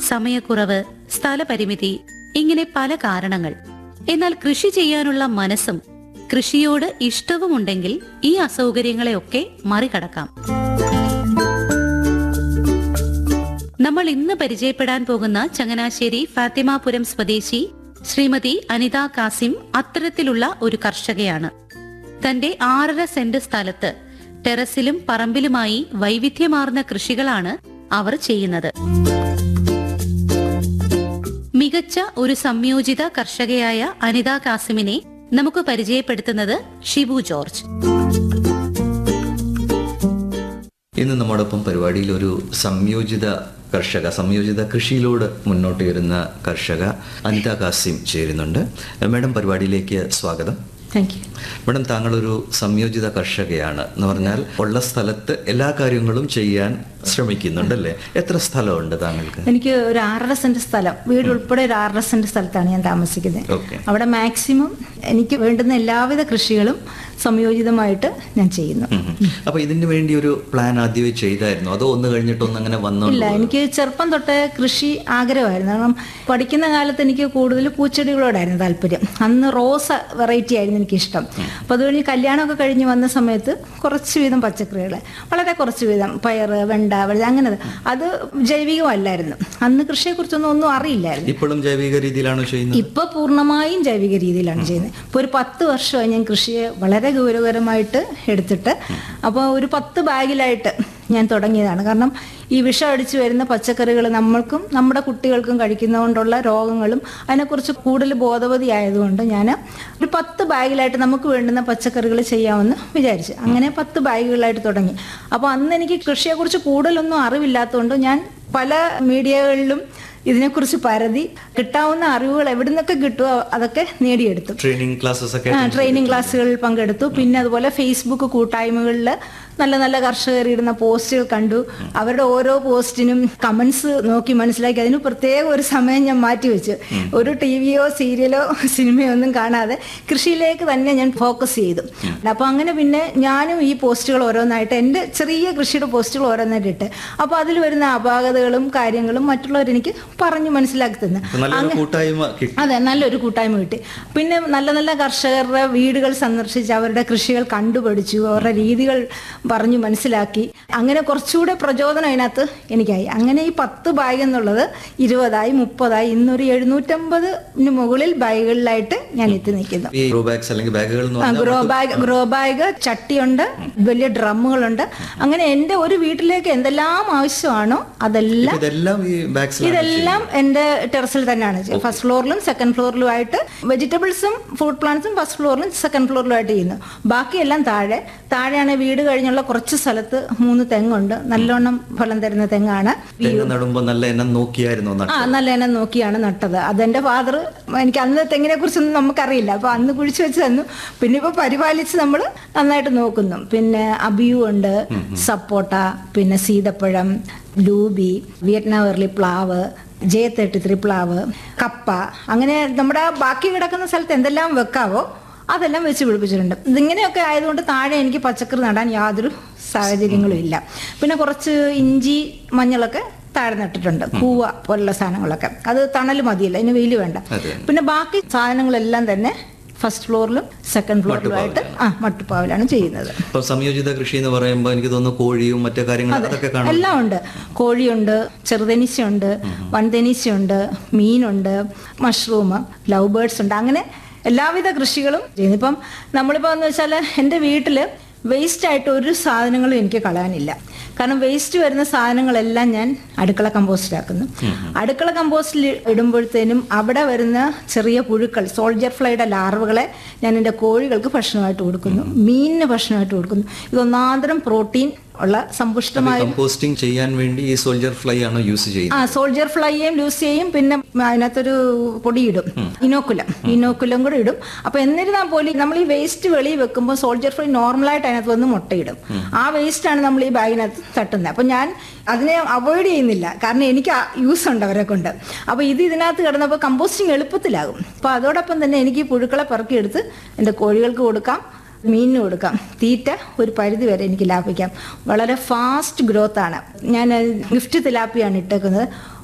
സമയക്കുറവ് സ്ഥലപരിമിതി ഇങ്ങനെ പല കാരണങ്ങൾ എന്നാൽ കൃഷി ചെയ്യാനുള്ള മനസ്സും കൃഷിയോട് ഇഷ്ടവുമുണ്ടെങ്കിൽ ഈ അസൗകര്യങ്ങളെയൊക്കെ മറികടക്കാം നമ്മൾ ഇന്ന് പരിചയപ്പെടാൻ പോകുന്ന ചങ്ങനാശ്ശേരി ഫാത്തിമാപുരം സ്വദേശി ശ്രീമതി അനിത കാസിം അത്തരത്തിലുള്ള ഒരു കർഷകയാണ് തന്റെ ആറര സെന്റ് സ്ഥലത്ത് ടെറസിലും പറമ്പിലുമായി വൈവിധ്യമാർന്ന കൃഷികളാണ് അവർ ചെയ്യുന്നത് മികച്ച ഒരു സംയോജിത കർഷകയായ അനിത കാസിമിനെ നമുക്ക് പരിചയപ്പെടുത്തുന്നത് ഷിബു ജോർജ് ഇന്ന് നമ്മോടൊപ്പം പരിപാടിയിൽ ഒരു സംയോജിത കർഷക സംയോജിത കൃഷിയിലൂടെ മുന്നോട്ട് വരുന്ന കർഷക അനിത കാസിം ചേരുന്നുണ്ട് മാഡം പരിപാടിയിലേക്ക് സ്വാഗതം താങ്ക് യു മാഡം താങ്കളൊരു സംയോജിത കർഷകയാണ് എന്ന് പറഞ്ഞാൽ ഉള്ള സ്ഥലത്ത് എല്ലാ കാര്യങ്ങളും ചെയ്യാൻ ശ്രമിക്കുന്നുണ്ടല്ലേ എത്ര സ്ഥലമുണ്ട് താങ്കൾക്ക് എനിക്ക് ഒരു ആറര സെന്റ് സ്ഥലം വീട് ഉൾപ്പെടെ ഒരു ആറര സെന്റ് സ്ഥലത്താണ് ഞാൻ താമസിക്കുന്നത് ഓക്കെ അവിടെ മാക്സിമം എനിക്ക് വേണ്ടുന്ന എല്ലാവിധ കൃഷികളും സംയോജിതമായിട്ട് ഞാൻ ചെയ്യുന്നു അപ്പൊ ഇതിന് വേണ്ടി ഒരു പ്ലാൻ ആദ്യമേ ചെയ്തായിരുന്നു അതോ ഒന്ന് കഴിഞ്ഞിട്ടൊന്നും അങ്ങനെ വന്നോ ഇല്ല എനിക്ക് ചെറുപ്പം തൊട്ടേ കൃഷി ആഗ്രഹമായിരുന്നു കാരണം പഠിക്കുന്ന കാലത്ത് എനിക്ക് കൂടുതൽ പൂച്ചെടികളോടായിരുന്നു താല്പര്യം അന്ന് റോസ വെറൈറ്റി ആയിരുന്നു എനിക്കിഷ്ടം അപ്പോൾ അത് കഴിഞ്ഞ് കല്യാണമൊക്കെ കഴിഞ്ഞ് വന്ന സമയത്ത് കുറച്ച് വീതം പച്ചക്കറികൾ വളരെ കുറച്ച് വീതം പയറ് വെണ്ട വെള്ള അങ്ങനെ അത് ജൈവികമല്ലായിരുന്നു അന്ന് കൃഷിയെക്കുറിച്ചൊന്നും ഒന്നും അറിയില്ലായിരുന്നു ഇപ്പോഴും ജൈവിക രീതിയിലാണോ ചെയ്യുന്നത് ഇപ്പൊ പൂർണ്ണമായും ജൈവിക രീതിയിലാണ് ചെയ്യുന്നത് ഇപ്പോൾ ഒരു പത്ത് വർഷമായി ഞാൻ കൃഷിയെ വളരെ ഗൗരവകരമായിട്ട് എടുത്തിട്ട് അപ്പോൾ ഒരു പത്ത് ബാഗിലായിട്ട് ഞാൻ തുടങ്ങിയതാണ് കാരണം ഈ വിഷം അടിച്ചു വരുന്ന പച്ചക്കറികൾ നമ്മൾക്കും നമ്മുടെ കുട്ടികൾക്കും കഴിക്കുന്നതുകൊണ്ടുള്ള രോഗങ്ങളും അതിനെക്കുറിച്ച് കൂടുതൽ ബോധവതി ആയതുകൊണ്ട് ഞാൻ ഒരു പത്ത് ബാഗിലായിട്ട് നമുക്ക് വേണ്ടുന്ന പച്ചക്കറികൾ ചെയ്യാമെന്ന് വിചാരിച്ചു അങ്ങനെ പത്ത് ബാഗുകളായിട്ട് തുടങ്ങി അപ്പോൾ അന്ന് എനിക്ക് കൃഷിയെക്കുറിച്ച് കൂടുതലൊന്നും അറിവില്ലാത്തതുകൊണ്ട് ഞാൻ പല മീഡിയകളിലും ഇതിനെക്കുറിച്ച് പരതി കിട്ടാവുന്ന അറിവുകൾ എവിടെ നിന്നൊക്കെ കിട്ടുമോ അതൊക്കെ നേടിയെടുത്തു ട്രെയിനിങ് ക്ലാസ്സസ് ഒക്കെ ആ, ട്രെയിനിങ് ക്ലാസ്സുകളിൽ പങ്കെടുത്തു പിന്നെ അതുപോലെ ഫേസ്ബുക്ക് കൂട്ടായ്മകളിൽ നല്ല നല്ല കർഷകർ ഇടുന്ന പോസ്റ്റുകൾ കണ്ടു അവരുടെ ഓരോ പോസ്റ്റിനും കമന്റ്സ് നോക്കി മനസ്സിലാക്കി അതിന് പ്രത്യേക ഒരു സമയം ഞാൻ മാറ്റിവെച്ചു ഒരു ടി വിയോ സീരിയലോ സിനിമയോ ഒന്നും കാണാതെ കൃഷിയിലേക്ക് തന്നെ ഞാൻ ഫോക്കസ് ചെയ്തു അപ്പൊ അങ്ങനെ പിന്നെ ഞാനും ഈ പോസ്റ്റുകൾ ഓരോന്നായിട്ട് എൻ്റെ ചെറിയ കൃഷിയുടെ പോസ്റ്റുകൾ ഓരോന്നായിട്ട് ഇട്ട് അപ്പൊ അതിൽ വരുന്ന അപാകതകളും കാര്യങ്ങളും മറ്റുള്ളവർ എനിക്ക് പറഞ്ഞു മനസ്സിലാക്കി തന്നു അപ്പൊ നല്ലൊരു കൂട്ടായ്മ കിട്ടി അതെ നല്ലൊരു കൂട്ടായ്മ കിട്ടി പിന്നെ നല്ല നല്ല കർഷകരുടെ വീടുകൾ സന്ദർശിച്ച് അവരുടെ കൃഷികൾ കണ്ടുപഠിച്ചു അവരുടെ രീതികൾ പറഞ്ഞു മനസ്സിലാക്കി അങ്ങനെ കുറച്ചുകൂടെ പ്രചോദനം അതിനകത്ത് എനിക്കായി അങ്ങനെ ഈ പത്ത് ബാഗ് എന്നുള്ളത് ഇരുപതായി മുപ്പതായി ഇന്നൊരു എഴുന്നൂറ്റമ്പതിന് മുകളിൽ ബാഗുകളിലായിട്ട് ഞാൻ എത്തി നിൽക്കുന്നു ഈ ഗ്രോ ബാഗ്സ് അല്ലെങ്കിൽ ബാഗുകൾ എന്ന് ആ, പറഞ്ഞാൽ ഗ്രോ ബാഗ് ഗ്രോ ബാഗ് ചട്ടിയുണ്ട് വലിയ ഡ്രമ്മുകളുണ്ട് അങ്ങനെ എൻ്റെ ഒരു വീട്ടിലേക്ക് എന്തെല്ലാം ആവശ്യമാണോ അതെല്ലാം ഇപ്പൊ ഇതെല്ലാം ഈ ബാഗ്സിലാണ് ഇതെല്ലാം എന്റെ ടെറസിൽ തന്നെയാണ് ചെയ്യുന്നത്. ഫസ്റ്റ് ഫ്ലോറിലും സെക്കൻഡ് ഫ്ലോറിലും ആയിട്ട് വെജിറ്റബിൾസും ഫ്രൂട്ട് പ്ലാന്റ്സും ഫസ്റ്റ് ഫ്ലോറിലും സെക്കൻഡ് ഫ്ലോറിലും ആയിട്ട് ചെയ്യുന്നു ബാക്കിയെല്ലാം താഴെ താഴെയാണ് വീട് കഴിഞ്ഞുള്ള കുറച്ച് സ്ഥലത്ത് മൂന്ന് തെങ്ങുണ്ട് നല്ലോണം ഫലം തരുന്ന തെങ്ങാണ് തെങ്ങ് നടുമ്പോ നല്ല എണ്ണം നോക്കിയായിരുന്നു നട്ടത്. ആ നല്ല എന്നെ നോക്കിയാണ് നട്ടത് അതെന്റെ ഫാദർ എനിക്ക് അന്ന് തെങ്ങിനെ കുറിച്ചൊന്നും നമുക്കറിയില്ല അപ്പൊ അന്ന് കുഴിച്ചു വെച്ച് തന്നു പിന്നെ ഇപ്പൊ പരിപാലിച്ച് നമ്മൾ നന്നായിട്ട് നോക്കുന്നു പിന്നെ അബിയു ഉണ്ട് സപ്പോട്ട പിന്നെ സീതപ്പഴം ലൂബി വിയറ്റ്നാം വെർലി പ്ലാവ് ജെ തേർട്ടി ത്രീ പ്ലാവ് കപ്പ അങ്ങനെ നമ്മുടെ ബാക്കി കിടക്കുന്ന സ്ഥലത്ത് എന്തെല്ലാം വെക്കാവോ അതെല്ലാം വെച്ച് പിടിപ്പിച്ചിട്ടുണ്ട് ഇതിങ്ങനെയൊക്കെ ആയതുകൊണ്ട് താഴെ എനിക്ക് പച്ചക്കറി നടാൻ യാതൊരു സാഹചര്യങ്ങളും ഇല്ല പിന്നെ കുറച്ച് ഇഞ്ചി മഞ്ഞളൊക്കെ താഴെ നട്ടിട്ടുണ്ട് കൂവ പോലുള്ള സാധനങ്ങളൊക്കെ അത് തണൽ മതിയല്ല അതിന് വെയിൽ വേണ്ട അതെ. പിന്നെ ബാക്കി സാധനങ്ങളെല്ലാം തന്നെ ഫസ്റ്റ് ഫ്ലോറിലും സെക്കൻഡ് ഫ്ലോറിലുമായിട്ട് ആ മട്ടുപ്പാവിലാണ് ചെയ്യുന്നത് ഇപ്പൊ സംയോജിത കൃഷി എന്ന് പറയുമ്പോൾ എനിക്ക് തോന്നുന്നു കോഴിയും മറ്റു കാര്യങ്ങളും അതൊക്കെ കാണും എല്ലാം ഉണ്ട് കോഴിയുണ്ട് ചെറുതെനീശയുണ്ട് വൻതെനീശയുണ്ട് മീനുണ്ട് മഷ്റൂം ലവ് ബേർഡ്സ് ഉണ്ട് അങ്ങനെ എല്ലാവിധ കൃഷികളും ചെയ്യുന്നു ഇപ്പം നമ്മളിപ്പോൾ എന്ന് വെച്ചാൽ എൻ്റെ വീട്ടിൽ വേസ്റ്റ് ആയിട്ട് ഒരു സാധനങ്ങളും എനിക്ക് കളയാനില്ല കാരണം വേസ്റ്റ് വരുന്ന സാധനങ്ങളെല്ലാം ഞാൻ അടുക്കള കമ്പോസ്റ്റിലാക്കുന്നു അടുക്കള കമ്പോസ്റ്റിൽ ഇടുമ്പോഴത്തേനും അവിടെ വരുന്ന ചെറിയ പുഴുക്കൾ സോൾജർ ഫ്ലൈയുടെ ലാർവകളെ ഞാൻ എൻ്റെ കോഴികൾക്ക് ഭക്ഷണമായിട്ട് കൊടുക്കുന്നു മീനിന് ഭക്ഷണമായിട്ട് കൊടുക്കുന്നു ഇത് ഒന്നാന്തരം പ്രോട്ടീൻ ഉള്ള സമ്പുഷ്ടമായ കമ്പോസ്റ്റിംഗ് ചെയ്യാൻ വേണ്ടി ഈ സോൾജർ ഫ്ലൈ ആണോ യൂസ് ചെയ്യുന്നത് ആ സോൾജർ ഫ്ലൈയും ലൂസ് ചെയ്യും പിന്നെ അതിനകത്തൊരു പൊടി ഇടും ഇനോക്കുലം ഇനോക്കുലം കൂടെ ഇടും അപ്പൊ എന്നിരുന്നാൽ പോലും നമ്മൾ ഈ വേസ്റ്റ് വെളിയിൽ വെക്കുമ്പോൾ സോൾജർ ഫ്ലൈ നോർമലായിട്ട് അതിനകത്ത് വന്ന് മുട്ടയിടും ആ വേസ്റ്റ് ആണ് നമ്മൾ ഈ ബാഗിനകത്ത് തട്ടുന്നത് അപ്പൊ ഞാൻ അതിനെ അവോയ്ഡ് ചെയ്യുന്നില്ല കാരണം എനിക്ക് യൂസ് ഉണ്ട് അവരെ കൊണ്ട് അപ്പൊ ഇത് ഇതിനകത്ത് കിടന്നപ്പോൾ കമ്പോസ്റ്റിംഗ് എളുപ്പത്തിലാകും അപ്പൊ അതോടൊപ്പം തന്നെ എനിക്ക് ഈ പുഴുക്കളെ പെറുക്കിയെടുത്ത് എൻ്റെ കോഴികൾക്ക് കൊടുക്കാം മീനിന് കൊടുക്കാം തീറ്റ ഒരു പരിധി വരെ എനിക്ക് ലാഭിക്കാം വളരെ ഫാസ്റ്റ് ഗ്രോത്ത് ആണ് ഞാൻ ഗിഫ്റ്റ് തിലാപ്പിയാണ് ഇട്ടേക്കുന്നത്